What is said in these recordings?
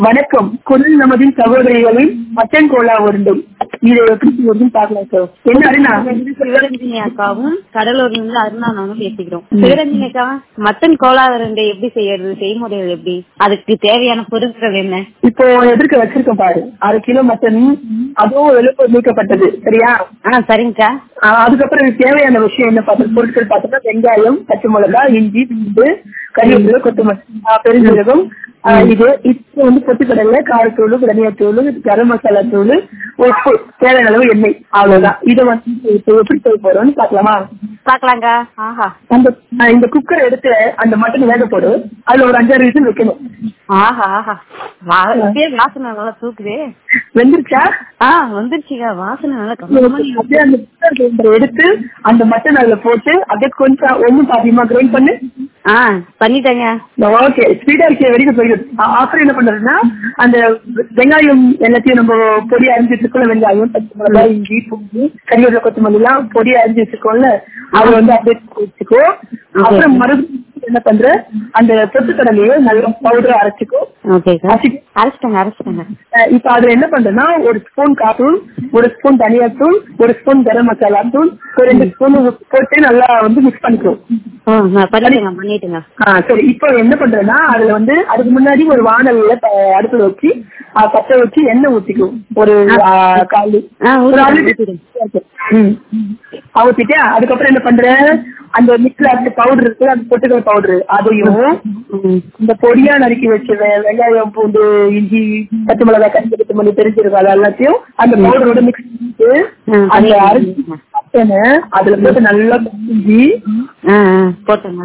வணக்கம் குரல் நமதின் சகோதரிகளின் mutton Cola உருண்டை இதை எப்படி செய்யறதுன்னு பார்க்கலாம் சார் என்ன அருணா சிவரஞ்சினி அக்காவும் கடலூர்ல இருந்து அருணா நானும் பேசிக்கிறோம் சிவரஞ்சினி அக்கா மட்டன் கோலாவரண்டை எப்படி செய்யறது செய்முறைகள் எப்படி அதுக்கு தேவையான பொருட்கள் என்ன இப்போ எதிர்க்க வச்சிருக்கேன் பாரு அரை கிலோ மட்டன் அதுவும் எழுப்பு நீக்கப்பட்டது சரியா ஆ சரிங்கக்கா ஆஹ் அதுக்கப்புறம் இதுக்கு தேவையான விஷயம் என்ன பார்த்து பொருட்கள் பார்த்தோம்னா வெங்காயம் பச்சை மிளகாய் இஞ்சி பூண்டு கறிவேப்பிலை கொத்தமல்லி ஆஹ் பெருஞ்சீரகம் ஆஹ் இது இப்போ வந்து பொட்டுக்கடலை காரத்தூள் தனியாத்தூள் கரம் மசாலா தூள் உப்பு தேவையான அளவு எண்ணெய் அவ்வளவுதான் இதை வந்து இப்போ எப்படி செய்ய போறோம்னு பார்க்கலாமா பாக்கலாங்கா ஆஹா அந்த ஆஹ் இந்த குக்கர் எடுத்து அந்த மட்டன் வேக போடு அதுல ஒரு அஞ்சாறு விசில் வைக்கணும் ஆஹா ஆஹா வா- இப்பயே வாசனை நல்லா தூக்குதே வெந்துருச்சா ஆ வந்துருச்சுக்கா வாசனை நல்லா கம்மி அப்படியே அந்த குக்கர் கிரைண்டரை எடுத்து அந்த மட்டன் அதுல போட்டு அப்படியே கொஞ்சம் ஒண்ணும் பாதியமா கிரைண்ட் பண்ணு ஆ பண்ணிட்டேங்க ஓகே ஸ்பீடா இருக்க வரைக்கும் போயிடுது அப்புறம் என்ன பண்றதுன்னா அந்த வெங்காயம் எல்லாத்தையும் நம்ம பொடி அரிஞ்சு வச்சிருக்கோம்ல வெங்காயம் பச்சை மிளகாய் இஞ்சி பூண்டு கறிவேப்பிலை கொத்தமல்லி எல்லாம் பொடி அரிஞ்சு வச்சிருக்கோம்ல அதை வந்து அப்படியே வச்சுக்கோ அப்புறம் மறுபடியும் என்ன பண்ற அந்த பொட்டுக்கடலையை நல்ல பவுடர் அரைச்சிக்கோ ஓகேக்கா அரைச்சி அரைச்சிட்டேங்க அரைச்சிட்டேங்க அஹ் இப்ப அதுல என்ன பண்றேன்னா ஒரு ஸ்பூன் காத்தூள் ஒரு ஸ்பூன் தனியா தூள் ஒரு ஸ்பூன் கரம் மசாலா தூள் ஒரு ரெண்டு ஸ்பூன் போட்டு நல்லா வந்து மிக்ஸ் பண்ணிக்கோ ஆ நான் பண்ணிட்டேங்க பண்ணிட்டேங்க ஆ சரி இப்போ என்ன பண்றேன்னா அதுல வந்து அதுக்கு முன்னாடி ஒரு வானல்ல ப- அடுப்புல வச்சு ஆ, பத்த வச்சு எண்ணெய் ஊத்திக்கும் ஒரு ஆ, கால் ஆ ஒரு ஆளு ஊற்றிட்டேன் ஊற்றிட்டேன் ம். ஊத்திட்டு அதுக்கப்புறம் என்ன பண்ற அந்த மிக்ஸ்ல அந்த பவுடர் இருக்கு அந்த பொட்டுக்கல் பவுடர் அதையும் ம் இந்த பொடியா நறுக்கி வச்ச வெ- வெங்காயம் பூண்டு இஞ்சி பச்சை மிளகாய் கஞ்சி கொத்தமல்லி தெரிஞ்சிருக்கும் அது எல்லாத்தையும் அந்த பவுடரோட மிக்ஸ் பண்ணிட்டு ம், அந்த பண்ணிட்டேன். அரிசி மட்டனை அதுல போட்டு நல்லா கஞ்சி ஆ ஆ போட்டேங்க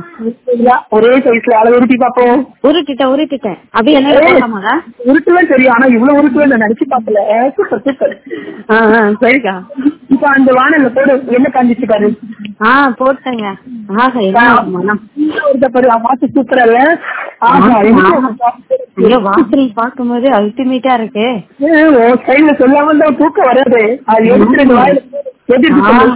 ஒரே சைஸ்ல அளவு உருட்டி பார்ப்போம் உருட்டிட்டேன் உருட்டிட்டேன் அப்படியே என்ன போடலாமாங்க உருட்டுவேன் தெரியும் ஆனா இவ்வளவு உருட்டுவேன் நான் நினைச்சு பார்க்கல சூப்பர் சூப்பர் ஆ ஆ சரிக்கா இப்ப அந்த வானல்ல போடு என்ன காஞ்சிச்சு பாரு ஆ போட்டேங்க ஆஹா என்ன மனம் ஒரு பாரு வாசி சூப்பரா இல்ல ஆஹா எனக்கு ஐயோ வாசனை பார்க்கும்போது அல்டிமேட்டா இருக்கு உன் ஸ்டைல சொல்லாம தான் தூக்கம் வராது அது எடுத்து ரெண்டு வாயில போடு. எப்படி இருக்கு சொல்லு?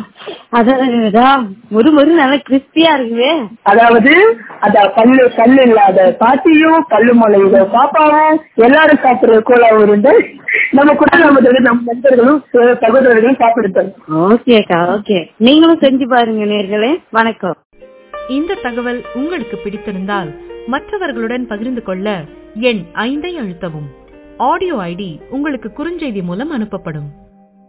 அதான் ஒரு ஒரு நல்லா கிறிஸ்பியா இருக்குவே அதாவது அத கல்லு கல்லு இல்லாத பாட்டியும் கல்லு மலையில பாப்பாவும் எல்லாரும் சாப்பிடுற கோலா உருண்டை நம்ம கூட நம்ம நம்ம நண்பர்களும் சகோதரர்களும் சாப்பிடுத்தோம் ஓகேக்கா ஓகே நீங்களும் செஞ்சு பாருங்க நேர்களே வணக்கம் இந்த தகவல் உங்களுக்கு பிடித்திருந்தால் மற்றவர்களுடன் பகிர்ந்து கொள்ள எண் ஐந்தை அழுத்தவும் ஆடியோ ஐடி உங்களுக்கு குறுஞ்செய்தி மூலம் அனுப்பப்படும்